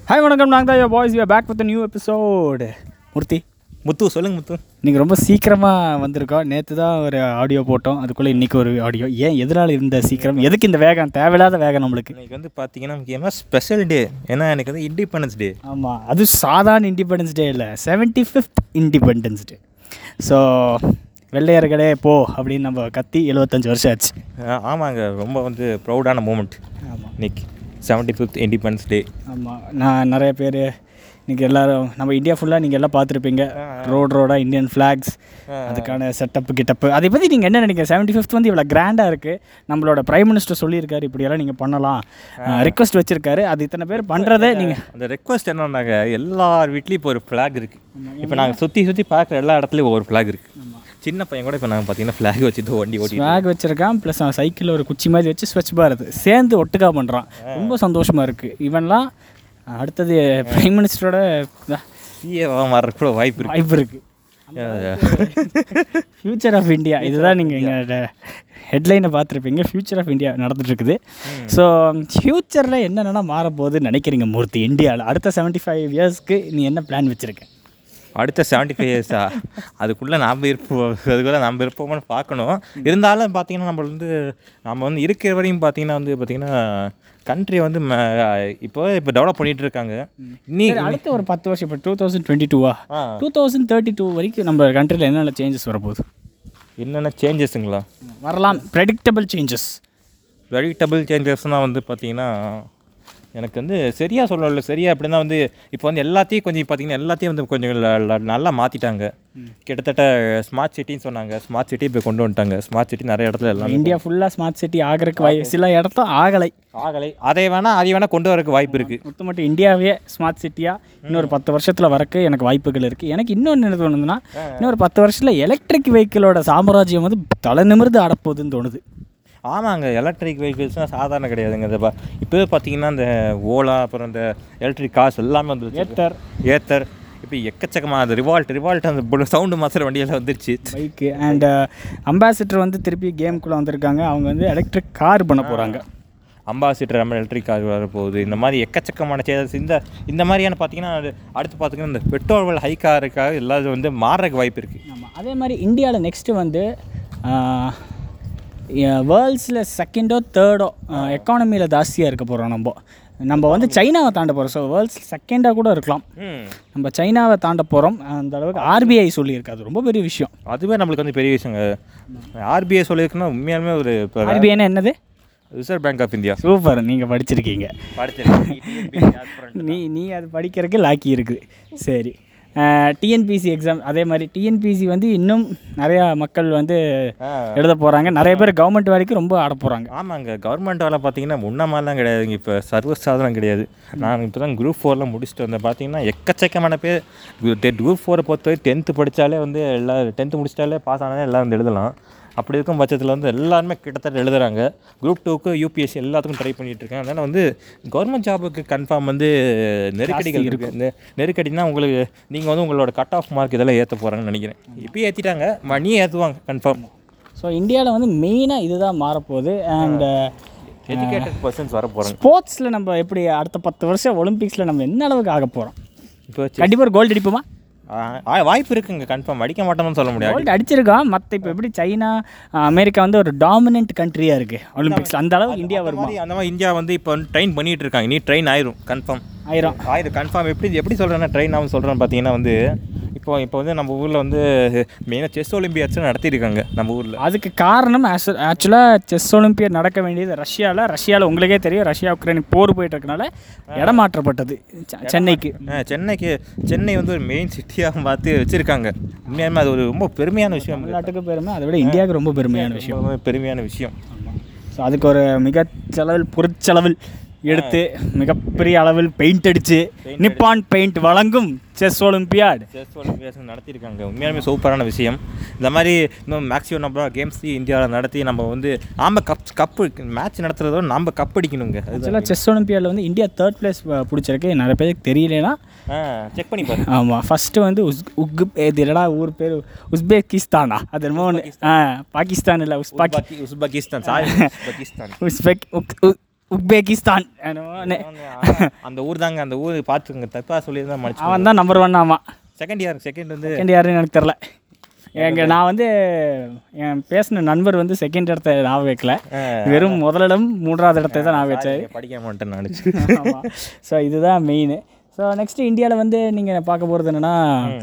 Hi வணக்கம் நாங்கள் தான் boys we back with new episode Murthy Muthu சொல்லுங்க முத்து நீங்கள் ரொம்ப சீக்கிரமாக வந்திருக்கோம் நேற்று தான் ஒரு ஆடியோ போட்டோம் அதுக்குள்ளே இன்றைக்கி ஒரு ஆடியோ ஏன் எதனால் இந்த சீக்கிரம் எதுக்கு இந்த வேகம் தேவையில்லாத வேகம் நம்மளுக்கு இன்னைக்கு வந்து பார்த்தீங்கன்னா முக்கியமாக ஸ்பெஷல் டே ஏன்னா எனக்கு வந்து இண்டிபெண்டன்ஸ் டே ஆமாம் அது சாதாரண இண்டிபெண்டன்ஸ் டே இல்லை seventy fifth independence day so வெள்ளையர்களே போ அப்படின்னு நம்ம கத்தி எழுபத்தஞ்சு வருஷம் ஆச்சு ஆமாங்க ரொம்ப வந்து ப்ரௌடான மூமெண்ட் ஆமாம் இன்னைக்கு செவன்ட்டி ஃபிஃப்த் இண்டிபெண்டன்ஸ் டே ஆமாம் நான் நிறைய பேர் இன்றைக்கி எல்லோரும் நம்ம இந்தியா ஃபுல்லாக நீங்கள் எல்லாம் பார்த்துருப்பீங்க ரோட் ரோடாக இந்தியன் ஃப்ளாக்ஸ் அதுக்கான செட்டப்பு கிட்டப்பு அதை பற்றி நீங்கள் என்ன நினைக்கிறீங்க செவன்ட்டி ஃபிஃப்த் வந்து இவ்வளோ கிராண்டாக இருக்குது நம்மளோட பிரைம் மினிஸ்டர் சொல்லியிருக்காரு இப்படியெல்லாம் நீங்கள் பண்ணலாம் ரிக்வஸ்ட் வச்சுருக்காரு அது இத்தனை பேர் பண்ணுறதே நீங்கள் அந்த ரெக்வஸ்ட் என்னன்னாங்க எல்லார் வீட்லேயும் இப்போ ஒரு ஃப்ளாக் இருக்குது இப்போ நாங்கள் சுற்றி சுற்றி பார்க்குற எல்லா இடத்துலையும் ஒவ்வொரு ஃப்ளாக் இருக்குது சின்ன பையன் கூட இப்போ நாங்கள் பார்த்தீங்கன்னா ஃப்ளாக் வச்சுட்டு வண்டி ஓட்டி ஸ்வாக் வச்சுருக்கான் ப்ளஸ் அவன் சைக்கிளில் ஒரு குச்சி மாதிரி வச்சு ஸ்வச் பாரத் சேர்ந்து ஒட்டுக்கா பண்ணுறான் ரொம்ப சந்தோஷமாக இருக்குது இவன்லாம் அடுத்தது பிரைம் மினிஸ்டரோட சிஏவாக மாற கூட வாய்ப்பு இருக்கு வாய்ப்பு இருக்குது ஃப்யூச்சர் ஆஃப் இந்தியா இதுதான் நீங்கள் இங்கே ஹெட்லைனை பார்த்துருப்பீங்க ஃப்யூச்சர் ஆஃப் இந்தியா நடந்துட்டுருக்குது ஸோ ஃப்யூச்சரில் என்னென்னா மாறப்போகுதுன்னு நினைக்கிறீங்க மூர்த்தி இந்தியாவில் அடுத்த செவன்ட்டி ஃபைவ் இயர்ஸ்க்கு நீ என்ன பிளான் வச்சுருக்க அடுத்த செவன்ட்டி ஃபைவ் இயர்ஸா அதுக்குள்ளே நாம் இருப்போம் அதுக்குள்ளே நம்ம இருப்போமான்னு பார்க்கணும் இருந்தாலும் பார்த்தீங்கன்னா நம்ம வந்து நம்ம வந்து இருக்கிற வரையும் பார்த்தீங்கன்னா வந்து பார்த்தீங்கன்னா கண்ட்ரி வந்து ம- இப்போ இப்போ டெவலப் பண்ணிகிட்டு இருக்காங்க இன்னி அடுத்த ஒரு பத்து வருஷம் இப்போ டூ தௌசண்ட் டுவெண்ட்டி டூவா ah two thousand thirty two வரைக்கும் நம்ம கண்ட்ரியில் என்னென்ன சேஞ்சஸ் வரப்போகுது என்னென்ன சேஞ்சஸுங்களா வரலாம் ப்ரெடிக்டபிள் சேஞ்சஸ் வெரிட்டபிள் சேஞ்சஸ்னால் வந்து பார்த்தீங்கன்னா எனக்கு வந்து சரியாக சொல்லல சரியா அப்படின்னா வந்து இப்போ வந்து எல்லாத்தையும் கொஞ்சம் பார்த்தீங்கன்னா எல்லாத்தையும் வந்து கொஞ்சம் ல- ல- நல்லா மாற்றிட்டாங்க கிட்டத்தட்ட ஸ்மார்ட் சிட்டின்னு சொன்னாங்க ஸ்மார்ட் சிட்டி இப்போ கொண்டு வந்துட்டாங்க ஸ்மார்ட் சிட்டி நிறைய இடத்துல எல்லாம் இந்தியா ஃபுல்லாக ஸ்மார்ட் சிட்டி ஆகிறதுக்கு வாய் சில இடத்துல ஆகலை ஆகலை அதை வேணால் அதை வேணால் கொண்டு வரக்கு வாய்ப்பு இருக்குது மொத்தம் மட்டும் இந்தியாவே ஸ்மார்ட் சிட்டியாக இன்னொரு பத்து வருஷத்தில் வரக்கு எனக்கு வாய்ப்புகள் இருக்குது எனக்கு இன்னொன்று என்ன தோணுதுன்னா இன்னொரு பத்து வருஷத்தில் எலக்ட்ரிக் வெஹிக்கிளோட சாம்ராஜ்யம் வந்து தலை நிமிர்ந்து ஆடப்போகுதுன்னு தோணுது ஆமாங்க எலக்ட்ரிக் வெஹிக்கிள்ஸ்னால் சாதாரண கிடையாதுங்க இந்த ப- இப்போவே பார்த்தீங்கன்னா இந்த ஓலா அப்புறம் இந்த எலக்ட்ரிக் கார்ஸ் எல்லாமே வந்துருச்சு ஏத்தர் ஏத்தர் இப்போ எக்கச்சக்கமாக அந்த ரிவால்ட் ரிவால்ட் அந்த சவுண்டு மாத்திர வண்டியெல்லாம் வந்துருச்சு பைக்கு அண்ட் அம்பாசிடர் வந்து திருப்பி கேமுக்குள்ளே வந்திருக்காங்க அவங்க வந்து எலக்ட்ரிக் கார் பண்ண போகிறாங்க அம்பாசிடர் நம்ம எலக்ட்ரிக் கார் வரப்போகுது இந்த மாதிரி எக்கச்சக்கமான சேஞ்சஸ் இந்த இந்த மாதிரியான பார்த்தீங்கன்னா அது அடுத்து பார்த்தீங்கன்னா இந்த பெட்ரோல் விலை ஹைக்காக இருக்காக எல்லாரும் வந்து மாறுறதுக்கு வாய்ப்பு இருக்குது ஆமாம் அதே மாதிரி இந்தியாவில் நெக்ஸ்ட்டு வந்து வேர்ல்ட்ஸில் செகண்டோ தேர்டோ எக்கானமியில் ஜாஸ்தியாக இருக்க போகிறோம் நம்ம நம்ம வந்து சைனாவை தாண்ட போகிறோம் ஸோ வேர்ல்ட்ஸ் செகண்டாக கூட இருக்கலாம் ம் நம்ம சைனாவை தாண்ட போகிறோம் அந்த அளவுக்கு ஆர்பிஐ சொல்லியிருக்கு அது ரொம்ப பெரிய விஷயம் அதுவே நம்மளுக்கு வந்து பெரிய விஷயங்க ஆர்பிஐ சொல்லியிருக்குன்னா உண்மையாலுமே ஒரு இப்போ ஆர்பிஐனா என்னது reserve bank of India super நீங்கள் படிச்சிருக்கீங்க படிச்சிருக்கேன் நீ நீ அது படிக்கிறதுக்கு லாக்கி இருக்குது சரி டிஎன்பிசி எக்ஸாம் அதே மாதிரி டிஎன்பிசி வந்து இன்னும் நிறையா மக்கள் வந்து எழுத போகிறாங்க நிறைய பேர் கவர்மெண்ட் வேலைக்கு ரொம்ப ஆட போகிறாங்க ஆமாங்க கவர்மெண்ட் வேலை பார்த்தீங்கன்னா முன்ன மாதிரிலாம் கிடையாதுங்க இப்போ சர்வசாதாரணம் கிடையாது நான் இப்போ தான் குரூப் ஃபோர்லாம் முடிச்சுட்டு வந்தேன் பார்த்தீங்கன்னா எக்கச்சக்கமான பேர் குரூப் ஃபோரை பொறுத்தவரை டென்த்து படித்தாலே வந்து எல்லா டென்த்து முடிச்சிட்டாலே பாஸ் ஆனாலே எல்லாம் வந்து எழுதலாம் அப்படி இருக்கும் பட்சத்தில் வந்து எல்லாருமே கிட்டத்தட்ட எழுதுறாங்க குரூப் டூக்கு யூபிஎஸ்சி எல்லாத்துக்கும் ட்ரை பண்ணிட்டு இருக்கேன் அதனால் வந்து கவர்மெண்ட் ஜாபுக்கு கன்ஃபார்ம் வந்து நெருக்கடிகள் இருக்குது இந்த நெருக்கடினா உங்களுக்கு நீங்கள் வந்து உங்களோட கட் ஆஃப் மார்க் இதெல்லாம் ஏற்ற போகிறாங்கன்னு நினைக்கிறேன் இப்போயே ஏற்றிட்டாங்க மணியே ஏற்றுவாங்க கன்ஃபார்ம் ஸோ இந்தியாவில் வந்து மெயினாக இதுதான் மாறப்போகுது அண்ட் எஜுகேட்டட் பர்சன்ஸ் வர போகிறாங்க ஸ்போர்ட்ஸில் நம்ம எப்படி அடுத்த பத்து வருஷம் ஒலிம்பிக்ஸில் நம்ம என்ன அளவுக்கு ஆக போகிறோம் இப்போ கண்டிப்பாக ஒரு கோல்டு அடிப்போமா ஆ- ஆ- வாய்ப்பு இருக்குங்க கன்ஃபார்ம் அடிக்க மாட்டோம்னு சொல்ல முடியாது கோல்டு அடிச்சிருக்கான் மற்ற இப்போ எப்படி சைனா அமெரிக்கா வந்து ஒரு டாமினன்ட் கண்ட்ரியாக இருக்குது ஒலிம்பிக்ஸில் அந்த அளவுக்கு இந்தியா அந்த வருமா மாதிரி அந்த மாதிரி இந்தியா வந்து இப்போ ட்ரெயின் பண்ணிட்டு இருக்காங்க நீ ட்ரெயின் ஆயிரும் கன்ஃபார்ம் ஆயிரம் ஆயிரும் கன்ஃபார்ம் எப்படி எப்படி சொல்கிறேன்னா ட்ரெயின் ஆகும் சொல்கிறேன்னு பார்த்தீங்கன்னா வந்து இப்போ இப்போ வந்து நம்ம ஊரில் வந்து மெயினாக செஸ் ஒலிம்பியாட்ஸ் நடத்தியிருக்காங்க நம்ம ஊரில் அதுக்கு காரணம் ஆக்சுவலாக செஸ் ஒலிம்பியட் நடக்க வேண்டியது ரஷ்யாவில் ரஷ்யாவில் உங்களுக்கே தெரியும் ரஷ்யா உக்ரைன் போர் போயிட்டு இருக்கனால இடமாற்றப்பட்டது செ- சென்னைக்கு சென்னைக்கு சென்னை வந்து ஒரு மெயின் சிட்டியாக பார்த்து வச்சுருக்காங்க உண்மையாலுமே அது ஒரு ரொம்ப பெருமையான விஷயம் தமிழ்நாட்டுக்கு பெருமை அதை விட இந்தியாவுக்கு ரொம்ப பெருமையான விஷயம் ரொம்ப பெருமையான விஷயம் ஸோ அதுக்கு ஒரு மிக செலவில் பொருட்செலவில் எடுத்து மிகப்பெரிய அளவில் பெயிண்ட் அடித்து நிப்பான் பெயிண்ட் வழங்கும் செஸ் ஒலிம்பியாட் செஸ் ஒலிம்பியாட்ஸ் நடத்தியிருக்காங்க உண்மையாலுமே சூப்பரான விஷயம் இந்த மாதிரி இன்னும் மேக்ஸிமம் நம்ம கேம்ஸ் இந்தியாவில் நடத்தி நம்ம வந்து நாம் கப் கப்பு மேட்ச் நடத்துறதோட நம்ம கப் அடிக்கணுங்க அதுதான் ஆக்சுவலாக செஸ் ஒலிம்பியாடில் வந்து இந்தியா தேர்ட் பிளேஸ் பிடிச்சிருக்கு நிறைய பேருக்கு தெரியலனா செக் பண்ணி பாரு ஆமாம் ஃபஸ்ட்டு வந்து உஸ் உக் இது இல்லடா ஊர் பேர் உஸ்பெகிஸ்தானா அது என்னமோ ஒன்று ஆ பாகிஸ்தான் இல்லை உஸ்பாக்கி உஸ்பெகி- உஸ்பெகிஸ்தான் சாரி உஸ்பெகிஸ்தான் உஸ்பெக் உக் உ- உக்பெகிஸ்தான் என்னமோன்னு. அந்த ஊர் தாங்க அந்த ஊர் பார்த்துக்கோங்க தப்பாக சொல்லியிருந்தா மன்னிச்சு அவன் தான் நம்பர் ஒன் ஆமாம் செகண்ட் இயர் செகண்ட் வந்து செகண்ட் யாருன்னு எனக்கு தெரில எங்கள் நான் வந்து என் பேசின நண்பர் வந்து செகண்ட் இடத்த நான் வைக்கல வெறும் முதலிடம் மூன்றாவது இடத்தை தான் நான் வச்சேன் படிக்க மாட்டேன் நினச்சி ஆமாம் ஸோ இதுதான் மெயின் ஸோ நெக்ஸ்ட்டு இந்தியாவில் வந்து நீங்கள் பார்க்க போகிறது என்னென்னா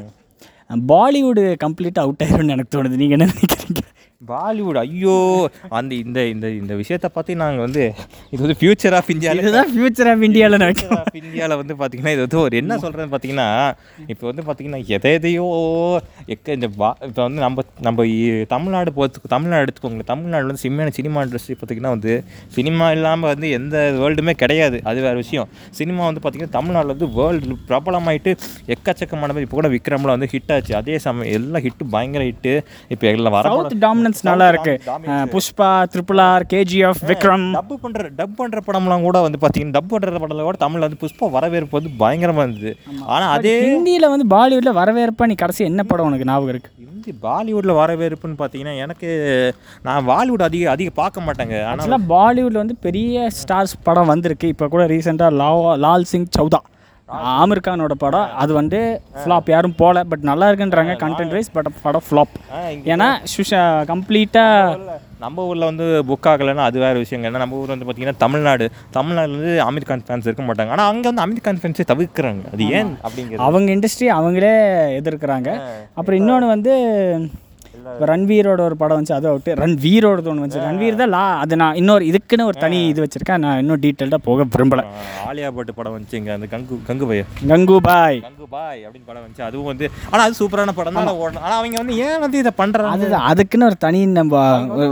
பாலிவுட் கம்ப்ளீட்டாக அவுட் ஆயிரும்னு எனக்கு தோணுது நீங்கள் என்ன நினைக்கிறீங்க பாலிவுட் ஐயோ அந்த இந்த இந்த இந்த விஷயத்தை பற்றி நாங்கள் வந்து இது வந்து ஃபியூச்சர் ஆஃப் இந்தியாவில் இதுதான் ஃபியூச்சர் ஆஃப் இந்தியாவில் நினைக்கிறேன் ஃபியூச்சர் ஆஃப் இந்தியாவில் வந்து பார்த்தீங்கன்னா இது வந்து ஒரு என்ன சொல்கிறேன்னு பார்த்தீங்கன்னா இப்போ வந்து பார்த்தீங்கன்னா எதை எதையோ எக்க இந்த பா இப்போ வந்து நம்ம நம்ம இ- தமிழ்நாடு பொறுத்து தமிழ்நாடு எடுத்துக்கோங்க தமிழ்நாடு வந்து சினிமான சினிமா இண்டஸ்ட்ரி பார்த்தீங்கன்னா வந்து சினிமா இல்லாமல் வந்து எந்த வேர்ல்டுமே கிடையாது அது வேறு விஷயம் சினிமா வந்து பார்த்தீங்கன்னா தமிழ்நாட்டில் வந்து வேர்ல்டு பிரபலமாயிட்டு எக்கச்சக்கமான பேர் இப்போ கூட விக்ரமில் வந்து ஹிட் ஆச்சு அதே சமயம் எல்லாம் ஹிட்டு பயங்கர ஹிட்டு இப்போ எல்லாம் வர சவுத் டாமினன்ஸ் நல்லா இருக்கு அஹ் Pushpa triple R KGF Vikram dub பண்ணுற டப் பண்ணுற படம்லாம் கூட வந்து பார்த்தீங்கன்னா டப் பண்ணுற படம்ல கூட தமிழில் வந்து புஷ்பா வரவேற்பு வந்து பயங்கரமாக இருந்தது ஆனால் அதே ஹிந்தியில் வந்து பாலிவுட்டில் வரவேற்பா நீ கடைசி என்ன படம் உனக்கு ஞாபகம் இருக்கு ஹிந்தி பாலிவுட்டில் வரவேற்புன்னு பார்த்தீங்கன்னா எனக்கு நான் பாலிவுட் அதிக அதிக பார்க்க மாட்டேங்க ஆனால் ஆக்சுவலாக பாலிவுட்டில் வந்து பெரிய ஸ்டார்ஸ் படம் வந்திருக்கு இப்போ கூட ரீசெண்டாக லா லால் சிங் சௌதா ஆமிர் கானோட படம் அது வந்து ஃப்ளாப் யாரும் போகல பட் நல்லா இருக்குன்றாங்க கண்டென்ட் வைஸ் பட் படம் ஃப்ளாப் ஏன்னா சுஷா கம்ப்ளீட்டாக நம்ம ஊரில் வந்து புக் ஆகலைன்னா அது வேறு விஷயங்க ஏன்னா நம்ம ஊர் வந்து பார்த்தீங்கன்னா தமிழ்நாடு தமிழ்நாடுல வந்து அமீர் கான் ஃபேன்ஸ் இருக்க மாட்டாங்க ஆனால் அங்கே வந்து அமீர் கான் ஃபேன்ஸே தவிர்க்கிறாங்க அது ஏன் அப்படிங்கிறது அவங்க இண்டஸ்ட்ரி அவங்களே எதிர்க்கிறாங்க அப்புறம் இன்னொன்று வந்து இப்போ ரன்வீரோட ஒரு படம் வந்துச்சு அது அவுட்டு ரன்வீரோடது ஒன்று வந்துச்சு ரன்வீர் தான் லா அது நான் இன்னொரு இதுக்குன்னு ஒரு தனி இது வச்சுருக்கேன் நான் இன்னும் டீட்டெயில்டாக போக விரும்பலை ஆஹ் ஆலியா பட் படம் வந்துச்சுங்க அந்த கங்கு கங்கு பைய கங்குபாய் கங்கு பாய் அப்படின்னு படம் வந்துச்சு அதுவும் வந்து ஆனால் அது சூப்பரான படம் தான் ஓடணும் ஆனால் அவங்க வந்து ஏன் வந்து இதை பண்ணுறாங்க அதுதான் அதுக்குன்னு ஒரு தனி நம்ம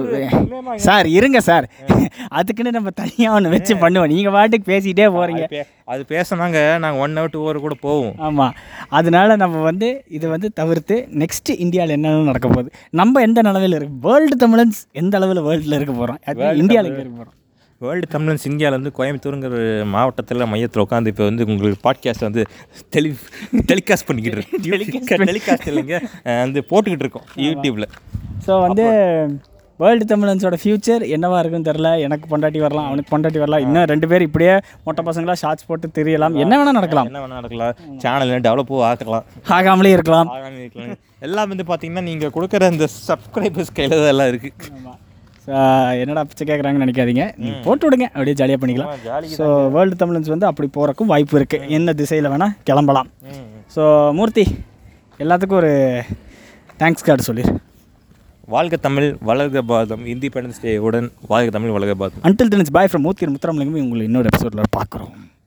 சார் இருங்க சார் அதுக்குன்னு நம்ம தனியாக ஒன்று வச்சு பண்ணுவோம் நீங்கள் பாட்டுக்கு பேசிகிட்டே போகிறீங்க அது பே- அது பேசினாங்க நாங்கள் ஒன் ஹவர் டூ ஹவர் கூட போவோம் ஆமாம் அதனால நம்ம வந்து இதை வந்து தவிர்த்து நெக்ஸ்ட் இந்தியாவில் என்னென்ன நடக்க போகுது நம்ம எந்த நிலவில் இருக்கு வேர்ல்டு தமிழன்ஸ் எந்த அளவில் வேர்ல்டில் இருக்க போகிறோம் இந்தியாவில் எங்கே இருக்க போகிறோம் வேர்ல்டு தமிழன்ஸ் இந்தியாவில் வந்து கோயம்புத்தூருங்கிற மாவட்டத்தில் மையத்தில் உட்காந்து இப்போ வந்து உங்களுக்கு பாட்காஸ்ட் வந்து டெலி டெலிகாஸ்ட் பண்ணிக்கிட்டு இருக்கோம் டெலிகாஸ்ட் இல்லைங்க அஹ் வந்து போட்டுக்கிட்டு இருக்கோம் யூடியூப்பில் ஸோ வந்து வேர்ல்டு தமிழன்ஸோட ஃபியூச்சர் என்னவா இருக்குன்னு தெரில எனக்கு பொண்டாட்டி வரலாம் அவனுக்கு பொண்டாட்டி வரலாம் இன்னும் ரெண்டு பேர் இப்படியே மொட்டை பசங்களா ஷார்ட்ஸ் போட்டு தெரியலாம் என்ன வேணால் நடக்கலாம் என்ன வேணா நடக்கலாம் சேனல் டெவலப்பும் ஆக்கலாம் ஆகாமலே இருக்கலாம் ஆகாம இருக்கலாம் எல்லாம் வந்து பார்த்தீங்கன்னா நீங்கள் கொடுக்குற இந்த சப்ஸ்கிரைபர்ஸ் கையில் தான் எல்லாம் இருக்குது ஆமாம் ஸோ என்னடா பிச்சை கேட்குறாங்கன்னு நினைக்காதீங்க நீங்கள் போட்டு விடுங்க அப்படியே ஜாலியாக பண்ணிக்கலாம் ஜாலி ஸோ வேர்ல்டு தமிழன்ஸ் வந்து அப்படி போகிறக்கும் வாய்ப்பு இருக்குது என்ன திசையில் வேணால் கிளம்பலாம் ஸோ மூர்த்தி எல்லாத்துக்கும் ஒரு தேங்க்ஸ் கார்டு சொல்லிடு வாழ்க தமிழ் வளர்க பாரதம் இண்டிபெண்டன்ஸ் டே உடன் வாழ்க தமிழ் வளர்க Bharatam until then bye from Murthy Muthuramalingam உங்களை இன்னொரு எபிசோடில் பார்க்குறோம்